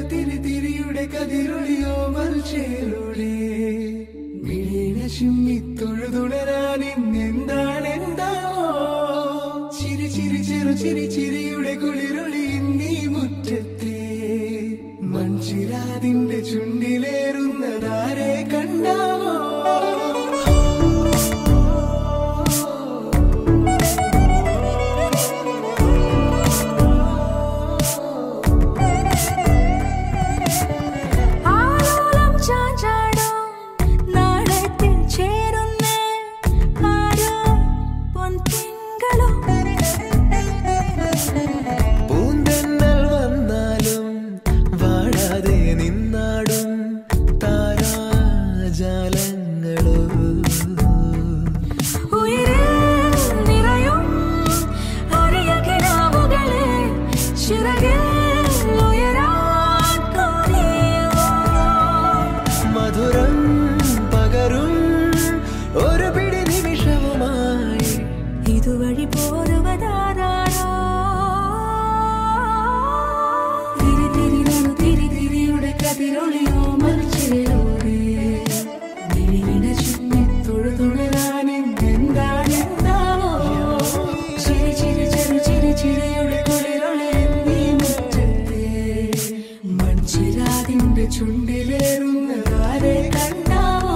തിരി തിരിയുടെ കതിരൊളിയോ മൽച്ചേരുളേ മിഴീണ ചുമ്മി തൊഴുതുണരാൻ ഇന്നെന്താണ് എന്താവോ ചിരി ചിരി ചെറു ചിരി ചിരിയുടെ കുളിരൊളി നീ മുറ്റത്തെ മൺചിരാതിന്റെ ചുണ്ടിലേറുന്നതാരെ കണ്ടാവോ ആലോലം ചാഞ്ചാടും നാളത്തിൽ ചേരുന്നേ ആരോ പൊൻതിങ്കളും പൂന്തെന്നൽ വന്നാലും വാഴാതെ നിന്നാടും താരാജാലങ്ങളോ ഉയരിൽ നിറയും അരിയ കിനാവുകളെ ചിറകിൽ ഉയരാൻ തോന്നിയോ മധുരം പകരും ഒരു പിടി നിമിഷവുമായി ഇതുവഴി പോരുവതാരോ തിരി തിരി നടു തിരി തിരിയുടെ കതിരൊളിയോ മരിച്ചിലൂടെ വിഴിവിട ചുറ്റി തൊഴുതുണരാനും എന്താണ് എന്താവോ ചിരി ചിരി ചെറു ചിരി ചിരിയുടെ കുളിരൊളി നീ മുറ്റത്തെ മൺചിരാതിന്റെ ചുണ്ടിലേറുന്നതാരെ കണ്ടാവോ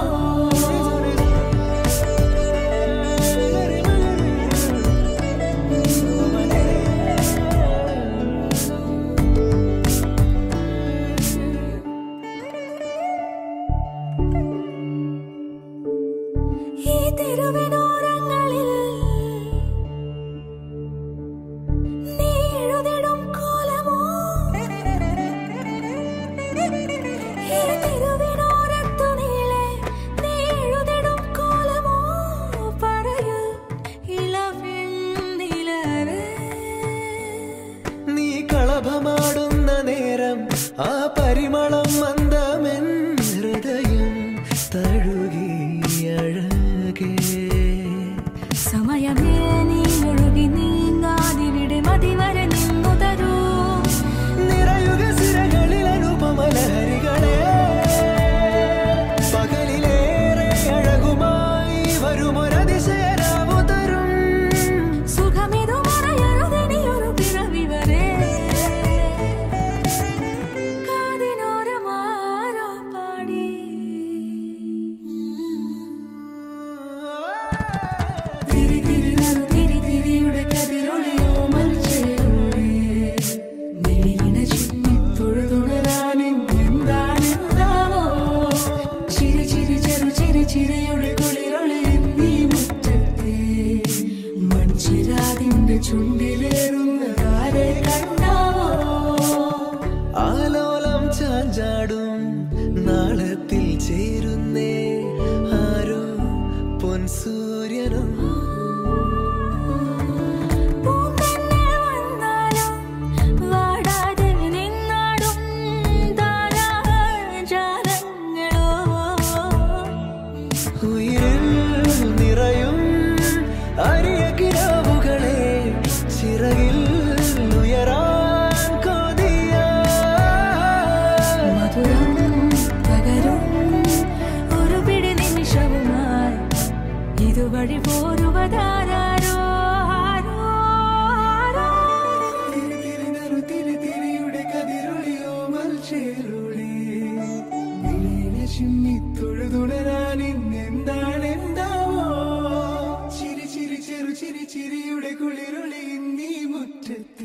ഈ തെരുവിനോരങ്ങളിൽ നീ എഴുതിടും കോലമോ ഈ തെരുവിനോരത്തു നീളെ നീ എഴുതിടും കോലമോ പറയൂ ഇളവെണ്ണിലവേ നീ കളഭമാടുന്ന നേരം ആ പരിമളം മന്ദമെൻ ഹൃദയം തഴുകി അഴകേ സമയമേ നീ ഒഴുകി നീങ്ങാതിവിടെ മതിവരെ നിന്നു തരൂ നിറയുക സിരകളിൽ അനുപമലഹരികളെ പകലിലേറെ അഴകുമായി വരുമൊരതിശയരാവു തരും സുഖമിതു മറയരുതിനിയൊരു പിറവി വരെ കാതിനോരമാരോ പാടി തിരി തിരി നടു തിരി തിരിയുടെ കതിരൊളിയോ മൽച്ചേരുളേ മിഴിയിണ ചുറ്റി തൊഴുതുണരാനും എന്താണ് എന്താവോ ചിരി ചിരി ചെറു ചിരി ചിരിയുടെ കുളിരൊളി നീ മുറ്റത്തെ മൺചിരാതിന്റെ ചുണ്ടിലേറുന്നതാരെ കണ്ടാവോ ആലോലം ചാഞ്ചാടും നാളത്തിൽ ചേരുന്നേ ആരോ പൊൻസൂര്യനും പൂന്തന്നെ വന്നാലും വാടാതെ നിന്നാടും താരാജാലങ്ങളോ ഉയിരിൽ നിറയും അരിയ കിരാവുകളെ ചിറകിൽ ഉയരാൻ കൊതിയ മധുരം പകരും ഒരു പിടി നിമിഷവുമായി ഇതുവഴി പോരുവതാരോ ആരോ ആരോ തിരി തിരി നറു തിരി തിരിയുടെ കതിരൊളിയോ മൽച്ചേരുളേ നീല ചിമ്മി തൊഴുതുണരാൻ ഇന്നെന്താണ് എന്താവോ ചിരി ചിരി ചെറു ചിരി ചിരിയുടെ കുളിരൊളി നീ മുറ്റത്ത്